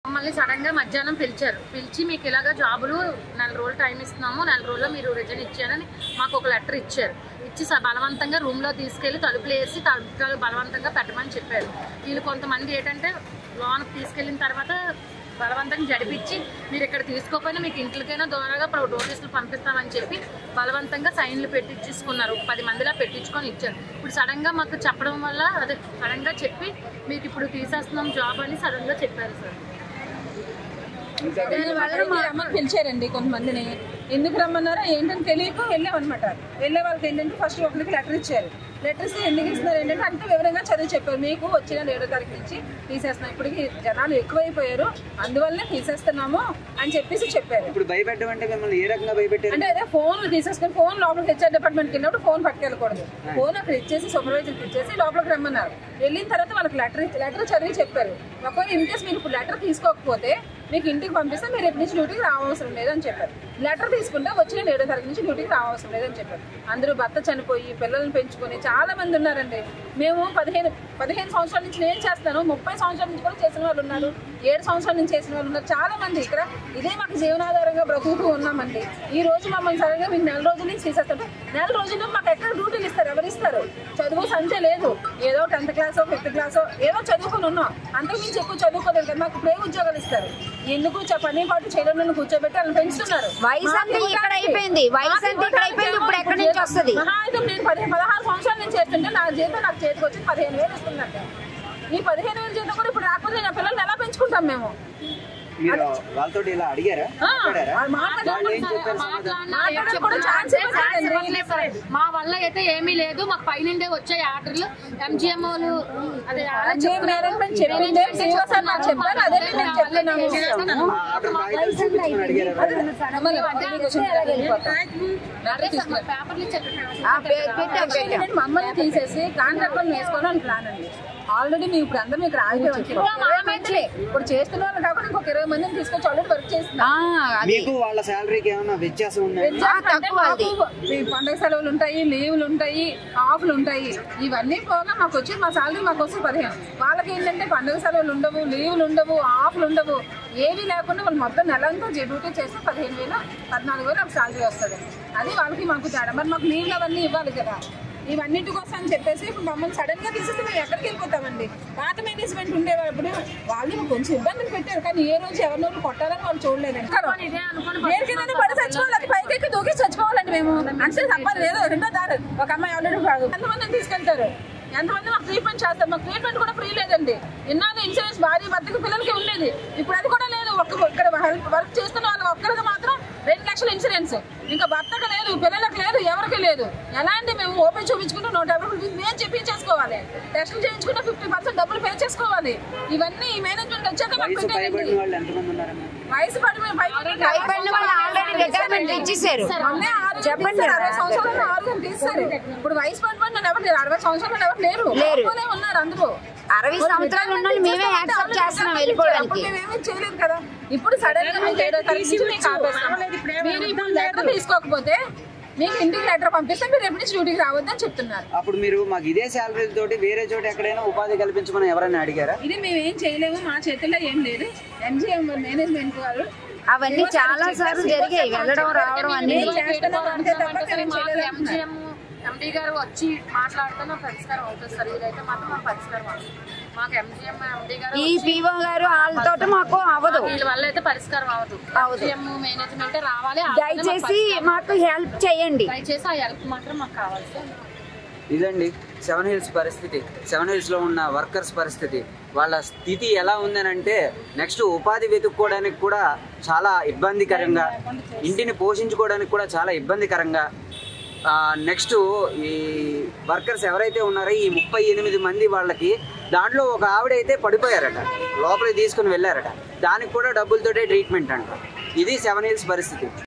మమ్మల్ని సడన్ గా మధ్యాహ్నం పిలిచారు పిలిచి మీకు ఇలాగ జాబులు నెల రోజులు టైం ఇస్తున్నాము నెల రోజుల్లో మీరు రిజన్ ఇచ్చారని మాకు ఒక లెటర్ ఇచ్చారు ఇచ్చి స- బలవంతంగా రూమ్ లో తీసుకెళ్లి తలుపులు వేసి తలుపులు బలవంతంగా పెట్టమని చెప్పారు వీళ్ళు కొంతమంది ఏంటంటే లోన్ తీసుకెళ్లిన తర్వాత బలవంతంగా జడిపించి మీరు ఇక్కడ తీసుకోకపోయినా మీకు ఇంట్లోకైనా దూరంగా నోటీసులు పంపిస్తామని చెప్పి బలవంతంగా సైన్లు పెట్టించుకున్నారు ఒక పది మందిలా పెట్టించుకొని ఇచ్చారు ఇప్పుడు సడన్ గా మాకు చెప్పడం వల్ల అదే సడన్ గా చెప్పి మీకు ఇప్పుడు తీసేస్తున్నాం జాబ్ అని సడన్ గా చెప్పారు సార్ వాళ్ళని మా అమ్మకి పిలిచారండి కొంతమందిని ఎందుకు రమ్మన్నారో ఏంటని తెలియక వెళ్ళామన్నమాట వెళ్ళే వాళ్ళకి ఏంటంటే ఫస్ట్ ఒకరికి లెటర్ ఇచ్చారు లెటర్ ఇస్తే ఎందుకు ఇస్తున్నారు ఏంటంటే అంత వివరంగా చదివి చెప్పారు మీకు వచ్చిన ఏడో తారీఖు నుంచి తీసేస్తున్నాం ఇప్పటికి జనాలు ఎక్కువైపోయారు అందువల్లే తీసేస్తున్నాము అని చెప్పేసి చెప్పారు ఇప్పుడు భయపెట్టడం అంటే మిమ్మల్ని ఏ రకంగా భయపెట్టారు అంటే అదే ఫోన్ తీసేసుకుని ఫోన్ లోపలికి హెచ్ఆర్ డిపార్ట్మెంట్కి వెళ్ళినప్పుడు ఫోన్ పట్టుకెళ్ళకూడదు ఫోన్ అక్కడ ఇచ్చేసి సూపర్వైజర్కి ఇచ్చేసి లోపలికి రమ్మన్నారు వెళ్ళిన తర్వాత వాళ్ళకి లెటర్ లెటర్ చదివి చెప్పారు ఒకవేళ ఇన్ కేస్ మీరు ఇప్పుడు లెటర్ తీసుకోకపోతే మీకు ఇంటికి పంపిస్తే మీరు ఎప్పటి నుంచి డ్యూటీకి రావవసరం లేదని చెప్పారు లెటర్ తీసుకుంటే వచ్చిన ఏడో తారీఖు నుంచి డ్యూటీకి రావవసరం లేదని చెప్పారు అందరూ భర్త చనిపోయి పిల్లల్ని పెంచుకొని చాలా మంది ఉన్నారండి మేము పదిహేను పదిహేను సంవత్సరాల నుంచి నేను చేస్తాను ముప్పై సంవత్సరాల నుంచి కూడా చేసిన వాళ్ళు ఉన్నారు ఏడు సంవత్సరాల నుంచి చేసిన వాళ్ళు ఉన్నారు చాలా మంది ఇక్కడ ఇదే మాకు జీవనాధారంగా బ్రతుకుతూ ఉన్నామండి ఈ రోజు మమ్మల్ని సడన్గా మీకు నెల రోజుల నుంచి తీసేస్తుంటే నెల రోజుల్లో మాకు ఎక్కడ డ్యూటీలు ఇస్తారు ఎవరు ఇస్తారు చదువు సంచే లేదు ఏదో టెన్త్ క్లాసో ఫిఫ్త్ క్లాసో ఏదో చదువుకొని ఉన్నాం అంతకుమించి ఎక్కువ చదువుకోలేదు కదా మాకు ఇప్పుడు ఏ ఉద్యోగాలు ఇస్తారు ఎందుకు చ- పని పాటు చేయడం కూర్చోబెట్టి వాళ్ళని పెంచుతున్నారు వయసు అంతా ఇక్కడ అయిపోయింది వయసు అంతా ఇక్కడ అయిపోయింది ఇప్పుడు ఎక్కడి నుంచి వస్తుంది మహా అయితే నేను పదిహేను పదహారు సంవత్సరాల నుంచి చేస్తుంటే నా జీతం నాకు చేతికి వచ్చి పదిహేను వేలు ఇస్తుందంట ఈ పదిహేను వేలు జీతం కూడా ఇప్పుడు రాకపోతే నా పిల్లల్ని ఎలా పెంచుకుంటాం మేము మీరు వాళ్ళతో ఇలా అడిగారా ఆ, మాట్లాడారా వాళ్ళు మాట్లాడారు. వాళ్ళు ఏం చెప్పారు సమాధానం మాట్లాడినా ఏం మాట్లాడడానికి కూడా చెప్తున్నా ఛాన్స్ అంటే ఇవ్వట్లేదండి. ఛాన్స్ ఇవ్వట్లేదు సార్. మా వల్ల అయితే ఏమీ లేదు మాకు పైనుండే వచ్చాయి ఆర్డర్లు ఎంజిఎం వాళ్ళు అదే అదే మేనేజ్మెంట్ చెప్పిందే శ్రీనివాస్ సార్ నాకు చెప్పారు అదే మేము చెప్తున్నాము ఆ ఆర్డర్ కాగితాలు చూపించుకొని అడిగారా పేపర్లు ఇచ్చారు ఆ, పె- పెట్టాం పెట్టాం నేను మమ్మల్ని తీసేసి కాంట్రాక్ట్ వాళ్ళు వేసుకోవాలని ప్లాన్ అండి ఆల్రెడీ మేము ఇప్పుడు అందరం ఇక్కడ ఆగిపోయి ఇప్పుడు చేస్తున్న వాళ్ళు కాకుండా ఇంకొక ఇరవై మందిని తీసుకొచ్చి ఆల్రెడీ వర్క్ చేస్తున్నాం ఆ, అది మీకు వాళ్ళ శాలరీకి ఏమైనా వ్యత్యాసం ఉందా ఆ, తక్కువ అది ఈ పండగ సెలవులు ఉంటాయి లీవులు ఉంటాయి ఆఫ్లు ఉంటాయి ఇవన్నీ పోగా మాకు వచ్చి మా సాలరీ మాకు వస్తుంది పదిహేను వాళ్ళకి ఏంటంటే పండగ సెలవులు ఉండవు లీవులు ఉండవు ఆఫ్లు ఉండవు ఏవి లేకుండా వాళ్ళు మొత్తం నెలంతా డ్యూటీ చేస్తే పదిహేను వేలు పద్నాలుగు వేలు ఒక సాలరీ వస్తుంది అది వాళ్ళకి మాకు తేడా మరి మాకు లీవ్లు అవన్నీ ఇవ్వాలి కదా ఇవన్నిటి కోసం అని చెప్పేసి ఇప్పుడు మమ్మల్ని సడన్ గా తీసేస్తే మేము ఎక్కడికి వెళ్ళిపోతామండి పాత మేనేజ్మెంట్ ఉండేవాళ్ళు వాళ్ళు కొంచెం ఇబ్బందులు పెట్టారు కానీ ఏ రోజు ఎవరినోళ్ళు కొట్టాలని వాళ్ళు చూడలేదండి ఇదే అనుకుని దేనికైనా పడి చచ్చిపోవాలి అది పైకి దూకి చచ్చిపోవాలండి మేము అంటే తప్పదు లేదు రెండో దారి ఒక అమ్మాయి ఆల్రెడీ కాదు ఎంతమందిని తీసుకెళ్తారు ఎంతమంది మాకు ట్రీట్మెంట్ చేస్తారు మాకు ట్రీట్మెంట్ కూడా ఫ్రీ లేదండి ఎన్నాళ్ళు ఇన్సూరెన్స్ భార్య భర్తకి పిల్లలకి ఉండేది ఇప్పుడు అది కూడా లేదు ఒక్క ఇక్కడ వర్క్ చేస్తున్న వాళ్ళకి ఒక్కరికి మాత్రం రెండు లక్షల ఇన్సూరెన్స్ ఇంకా భర్తకు లేదు పిల్లలకు లేదు ఎవరికి లేదు ఎలా అండి మేము ఓపెన్ చూపించుకుంటే నూట యాభై రూపాయలు మేము చెప్పించేసుకోవాలి టెస్టులు చేయించుకుంటే ఫిఫ్టీ పర్సెంట్ డబ్బులు పే చేసుకోవాలి ఇవన్నీ ఈ మేనేజ్మెంట్ వచ్చాక మాకు వయసు పెట్టారండి. పైబడిన వాళ్ళు ఎంతమంది ఉన్నారమ్మా వయసు పడి భయపడిన వాళ్ళు ఆల్రెడీ రిటైర్మెంట్ ఇచ్చేసారు చెప్పండి అరవై సంవత్సరాలు ఆరుగారు తీస్తారు ఇప్పుడు వయసు పడిపోయి నన్ను ఎవరు లేరు అరవై సంవత్సరాలు ఎవరు లేరు లేరు. ఒక్కరే ఉన్నారు అందరూ అరవై సంవత్సరాలు ఉన్న వాళ్ళు మేమే యాక్సెప్ట్ చేస్తున్నాం వెళ్ళిపోవడానికి మేమేమీ చేయలేదు కదా ఇప్పుడు సడన్ గా మీకు ఏడో తారీఖు నుంచి మీకు ఆపేస్తాం. మీరు ఇప్పుడు లెటర్ తీసుకోకపోతే మీకు ఇంటికి లెటర్ పంపిస్తే మీరు ఎప్పటి నుంచి డ్యూటీకి రావద్దని చెప్తున్నారు అప్పుడు మీరు మాకు ఇదే శాలరీ తోటి వేరే చోట ఎక్కడైనా ఉపాధి కల్పించమని ఎవరైనా అడిగారా ఇది మేము ఏం చేయలేము మా చేతుల్లో ఏం లేదు ఎంజిఎం మేనేజ్మెంట్ వాళ్ళు అవన్నీ చాలా సార్లు జరిగాయి వెళ్ళడం రావడం అన్ని మేము చేస్తున్నాం అంతే తప్ప మేము చేయలేదు అంటున్నారు. ఎంజిఎం ఎండి గారు వచ్చి మాట్లాడితే మాకు పరిష్కారం అవుతుంది సార్ ఇదైతే మాత్రం మాకు పరిష్కారం అవుతుంది మాకు ఎంజిఎం ఎండి గారు ఈ పీఓ గారు వాళ్ళతో మాకు అవ్వదు వీళ్ళ వల్ల అయితే పరిష్కారం అవ్వదు ఎంజిఎం మేనేజ్మెంట్ రావాలి ఆ దయచేసి మాకు హెల్ప్ చేయండి దయచేసి ఆ హెల్ప్ మాత్రం మాకు కావాలి సార్ ఇదండి సెవెన్ హిల్స్ పరిస్థితి సెవెన్ హిల్స్లో ఉన్న వర్కర్స్ పరిస్థితి వాళ్ళ స్థితి ఎలా ఉందనంటే నెక్స్ట్ ఉపాధి వెతుక్కోవడానికి కూడా చాలా ఇబ్బందికరంగా ఇంటిని పోషించుకోవడానికి కూడా చాలా ఇబ్బందికరంగా నెక్స్ట్ ఈ వర్కర్స్ ఎవరైతే ఉన్నారో ఈ ముప్పై ఎనిమిది మంది వాళ్ళకి దాంట్లో ఒక ఆవిడ అయితే పడిపోయారట లోపలికి తీసుకుని వెళ్ళారట దానికి కూడా డబ్బులతోటే ట్రీట్మెంట్ అంట ఇది సెవెన్ హిల్స్ పరిస్థితి